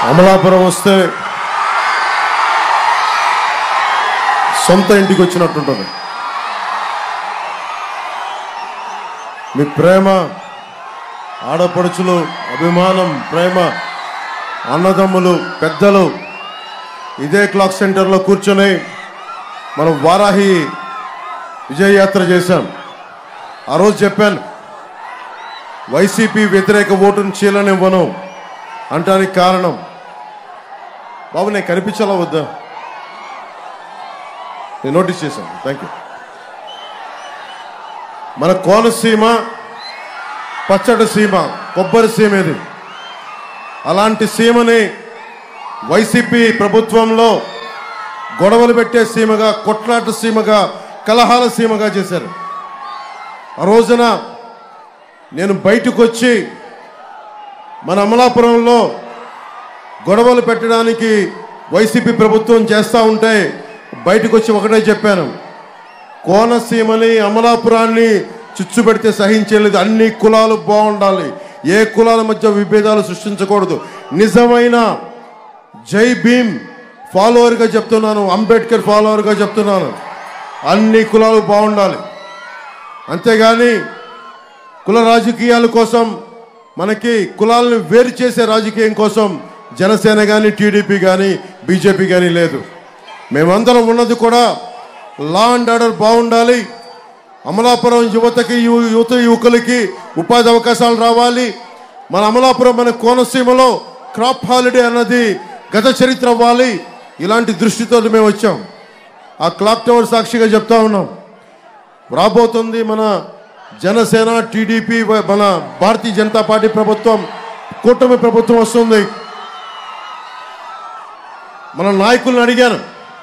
అమలాపురం వస్తే సొంత ఇంటికి వచ్చినట్టుంటుంది మీ ప్రేమ ఆడపడుచులు అభిమానం ప్రేమ అన్నదమ్ములు పెద్దలు ఇదే క్లాక్ సెంటర్లో కూర్చొని మనం వారాహి విజయయాత్ర చేశాం ఆ రోజు చెప్పాను వైసీపీ వ్యతిరేక ఓటును చీలనివ్వను అంటానికి కారణం బాబు నేను కనిపించాలా వద్దా నేను నోటీస్ చేశాను థ్యాంక్ యూ మన కోనసీమ పచ్చడి సీమ కొబ్బరి సీమ ఇది అలాంటి సీమని వైసీపీ ప్రభుత్వంలో గొడవలు పెట్టే సీమగా కొట్లాట సీమగా కలహాల సీమగా చేశారు ఆ రోజున నేను బయటకు వచ్చి మన అమలాపురంలో గొడవలు పెట్టడానికి వైసీపీ ప్రభుత్వం చేస్తూ ఉంటే బయటకు వచ్చి ఒకటే చెప్పాను కోనసీమని అమలాపురాన్ని చిచ్చు పెడితే సహించలేదు అన్ని కులాలు బాగుండాలి ఏ కులాల మధ్య విభేదాలు సృష్టించకూడదు నిజమైన జై భీమ్ ఫాలోవర్గా చెప్తున్నాను అంబేద్కర్ ఫాలోవర్గా చెప్తున్నాను అన్ని కులాలు బాగుండాలి అంతేగాని కుల రాజకీయాల కోసం మనకి కులాలను వేరు చేసే రాజకీయం కోసం జనసేన కానీ టీడీపీ కానీ బీజేపీ కానీ లేదు మేమందరం ఉన్నది కూడా లా అండ్ ఆర్డర్ బాగుండాలి అమలాపురం యువతకి యు- యువత యువకులకి ఉపాధి అవకాశాలు రావాలి మన అమలాపురం మన కోనసీమలో క్రాప్ హాలిడే అన్నది గత చరిత్ర అవ్వాలి ఇలాంటి దృష్టితో మేము వచ్చాం ఆ క్లాక్ టవర్ సాక్షిగా చెప్తా ఉన్నాం రాబోతుంది మన జనసేన టీడీపీ వ- మన భారతీయ జనతా పార్టీ ప్రభుత్వం కూటమి ప్రభుత్వం వస్తుంది మన నాయకులను అడిగాను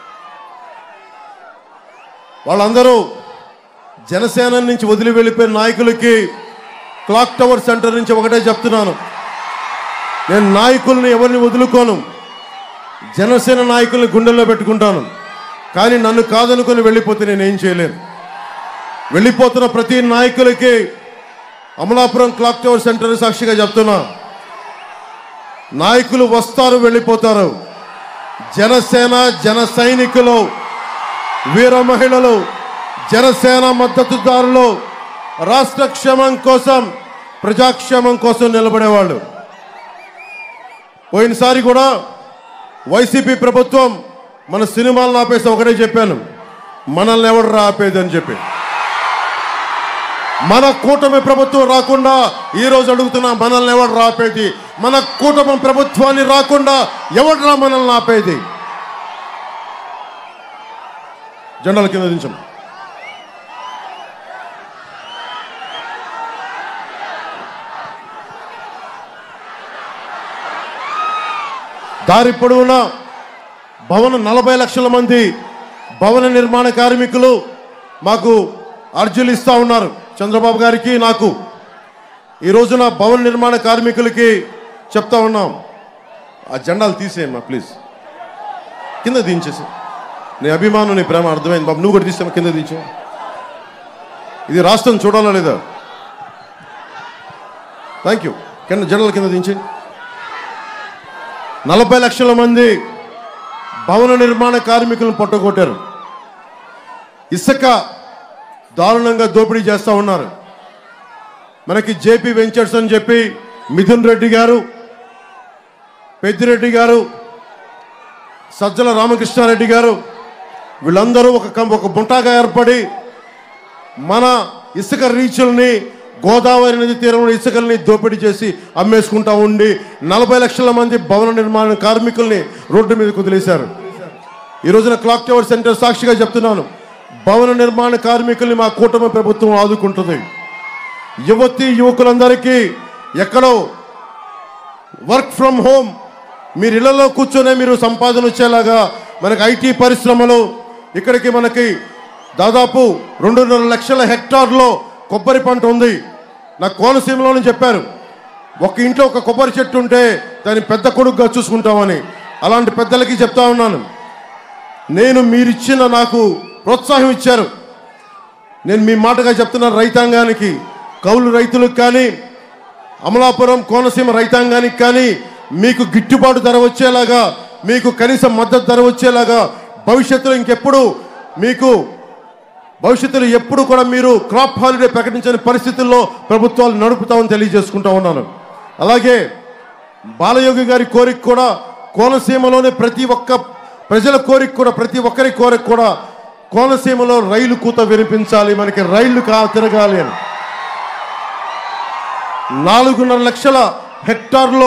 వాళ్ళందరూ జనసేన నుంచి వదిలి వెళ్ళిపోయిన నాయకులకి క్లాక్ టవర్ సెంటర్ నుంచి ఒకటే చెప్తున్నాను నేను నాయకుల్ని ఎవరిని వదులుకోను జనసేన నాయకుల్ని గుండెల్లో పెట్టుకుంటాను కానీ నన్ను కాదనుకొని వెళ్ళిపోతే నేను ఏం చేయలేను వెళ్ళిపోతున్న ప్రతి నాయకులకి అమలాపురం క్లాక్ టవర్ సెంటర్ సాక్షిగా చెప్తున్నా నాయకులు వస్తారు వెళ్ళిపోతారు జనసేన జన సైనికులు వీర మహిళలు జనసేన మద్దతుదారులు రాష్ట్ర క్షేమం కోసం ప్రజాక్షేమం కోసం నిలబడేవాళ్ళు పోయినసారి కూడా వైసీపీ ప్రభుత్వం మన సినిమాలను ఆపేసి ఒకటే చెప్పాను మనల్ని ఎవడు ఆపేది అని చెప్పి మన కూటమి ప్రభుత్వం రాకుండా ఈ రోజు అడుగుతున్నా మనల్ని ఎవడు ఆపేది మన కూటమి ప్రభుత్వాన్ని రాకుండా ఎవడురా మనల్ని ఆపేది జెండాల కింద దించం దారి పొడవునా భవన నలభై లక్షల మంది భవన నిర్మాణ కార్మికులు మాకు అర్జీలు ఇస్తా ఉన్నారు చంద్రబాబు గారికి నాకు ఈ రోజున భవన నిర్మాణ కార్మికులకి చెప్తా ఉన్నాం ఆ జెండాలు తీసేయమ్మా ప్లీజ్ కింద దించేసి నీ అభిమానం నీ ప్రేమ అర్థమైంది బాబు నువ్వు కూడా తీసే కింద దించే ఇది రాష్ట్రం చూడాలా లేదా థ్యాంక్ యూ కింద జెండాల కింద దించి నలభై లక్షల మంది భవన నిర్మాణ కార్మికులను పట్టుకొట్టారు ఇసుక దారుణంగా దోపిడీ చేస్తూ ఉన్నారు మనకి జేపీ వెంచర్స్ అని చెప్పి మిథున్ రెడ్డి గారు పెద్దిరెడ్డి గారు సజ్జల రామకృష్ణారెడ్డి గారు వీళ్ళందరూ ఒక కం- ఒక బుంటాగా ఏర్పడి మన ఇసుక రీచుల్ని గోదావరి నది తీరంలో ఇసుకల్ని దోపిడీ చేసి అమ్మేసుకుంటా ఉండి నలభై లక్షల మంది భవన నిర్మాణ కార్మికుల్ని రోడ్డు మీద కుదిలేశారు ఈ రోజున క్లాక్ టవర్ సెంటర్ సాక్షిగా చెప్తున్నాను భవన నిర్మాణ కార్మికుల్ని మా కూటమి ప్రభుత్వం ఆదుకుంటుంది యువతి యువకులందరికీ ఎక్కడో వర్క్ ఫ్రమ్ హోమ్ మీరు ఇళ్లలో కూర్చొనే మీరు సంపాదన వచ్చేలాగా మనకి ఐటీ పరిశ్రమలు ఇక్కడికి మనకి దాదాపు రెండున్నర లక్షల హెక్టార్లో కొబ్బరి పంట ఉంది నాకు కోనసీమలోనే చెప్పారు ఒక ఇంట్లో ఒక కొబ్బరి చెట్టు ఉంటే దాన్ని పెద్ద కొడుకుగా చూసుకుంటామని అలాంటి పెద్దలకి చెప్తా ఉన్నాను నేను మీరిచ్చిన నాకు ప్రోత్సాహం ఇచ్చారు నేను మీ మాటగా చెప్తున్నాను రైతాంగానికి కౌలు రైతులకు కానీ అమలాపురం కోనసీమ రైతాంగానికి కానీ మీకు గిట్టుబాటు ధర వచ్చేలాగా మీకు కనీస మద్దతు ధర వచ్చేలాగా భవిష్యత్తులో ఇంకెప్పుడు మీకు భవిష్యత్తులో ఎప్పుడు కూడా మీరు క్రాప్ హాలిడే ప్రకటించని పరిస్థితుల్లో ప్రభుత్వాలు నడుపుతామని తెలియజేసుకుంటా ఉన్నాను అలాగే బాలయోగి గారి కోరిక కూడా కోనసీమలోనే ప్రతి ఒక్క ప్రజల కోరిక కూడా ప్రతి ఒక్కరి కోరిక కూడా కోనసీమలో రైలు కూత వినిపించాలి మనకి రైళ్లు కా తిరగాలి అని నాలుగున్నర లక్షల హెక్టార్లో